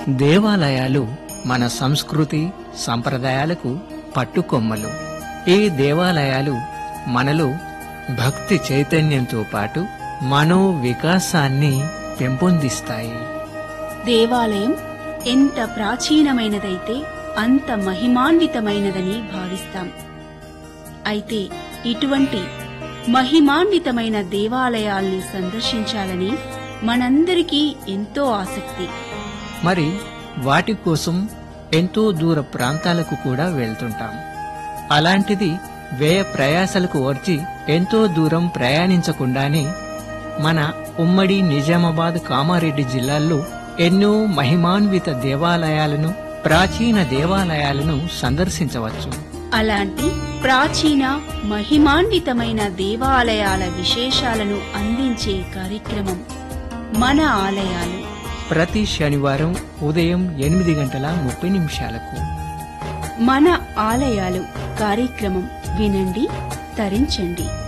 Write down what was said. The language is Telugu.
దేవాలయాలు మన సంస్కృతి సంప్రదాయాలకు పట్టుకొమ్మలు ఈ దేవాలయాలు మనలో భక్తి చైతన్యంతో పాటు మనో వికాసాన్ని పెంపొందిస్తాయి దేవాలయం ఎంత ప్రాచీనమైనదైతే అంత మహిమాన్వితమైనదని భావిస్తాం అయితే ఇటువంటి మహిమాన్వితమైన దేవాలయాల్ని సందర్శించాలని మనందరికీ ఎంతో ఆసక్తి మరి వాటి కోసం ఎంతో దూర ప్రాంతాలకు కూడా వెళ్తుంటాం అలాంటిది వ్యయ ప్రయాసలకు వచ్చి ఎంతో దూరం ప్రయాణించకుండానే మన ఉమ్మడి నిజామాబాద్ కామారెడ్డి జిల్లాల్లో ఎన్నో మహిమాన్విత దేవాలయాలను ప్రాచీన దేవాలయాలను సందర్శించవచ్చు అలాంటి ప్రాచీన మహిమాన్వితమైన దేవాలయాల విశేషాలను అందించే కార్యక్రమం మన ఆలయాలు ప్రతి శనివారం ఉదయం ఎనిమిది గంటల ముప్పై నిమిషాలకు మన ఆలయాలు కార్యక్రమం వినండి తరించండి